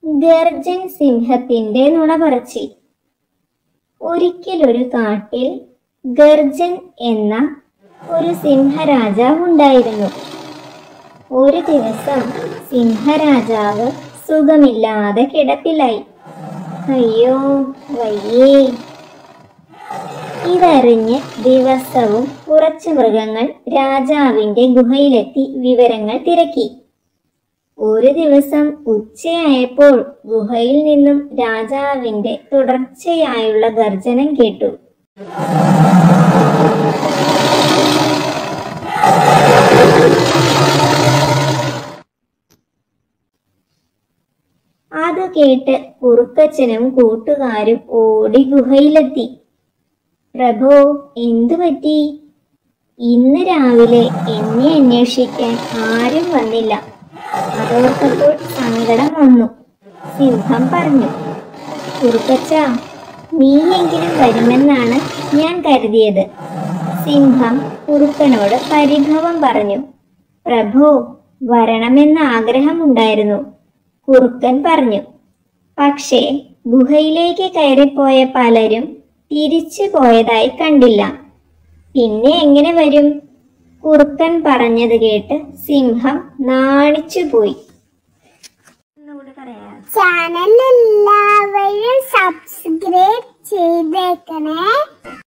ഗർജൻ സിംഹത്തിന്റെ നുണ പറച്ചി ഒരിക്കലൊരു കാട്ടിൽ ഗർജൻ എന്ന ഒരു സിംഹരാജാവ് ഉണ്ടായിരുന്നു ഒരു ദിവസം സിംഹരാജാവ് സുഖമില്ലാതെ കിടപ്പിലായി അയ്യോ വയ്യേ ഇതറിഞ്ഞ് ദിവസവും കുറച്ച് മൃഗങ്ങൾ രാജാവിന്റെ ഗുഹയിലെത്തി വിവരങ്ങൾ തിരക്കി ഒരു ദിവസം ഉച്ചയായപ്പോൾ ഗുഹയിൽ നിന്നും രാജാവിന്റെ തുടർച്ചയായുള്ള ഗർജനം കേട്ടു അത് കേട്ട് കുറുക്കച്ചനും കൂട്ടുകാരും ഓടി ഗുഹയിലെത്തി പ്രഭോ എന്തു പറ്റി ഇന്ന് രാവിലെ എന്നെ അന്വേഷിക്കാൻ ആരും വന്നില്ല അതോർത്തപ്പോൾ സങ്കടം വന്നു സിംഹം പറഞ്ഞു കുറുക്കച്ച നീയെങ്കിലും വരുമെന്നാണ് ഞാൻ കരുതിയത് സിംഹം കുറുക്കനോട് പരിഭവം പറഞ്ഞു പ്രഭു വരണമെന്ന ആഗ്രഹമുണ്ടായിരുന്നു കുറുക്കൻ പറഞ്ഞു പക്ഷേ ഗുഹയിലേക്ക് കയറിപ്പോയ പലരും തിരിച്ചു പോയതായി കണ്ടില്ല പിന്നെ എങ്ങനെ വരും കുറുക്കൻ പറഞ്ഞത് കേട്ട് സിംഹം നാണിച്ചുപോയി ഒന്നുകൂടി പറയാം ചാനൽ എല്ലാവരും സബ്സ്ക്രൈബ് ചെയ്തേക്കണേ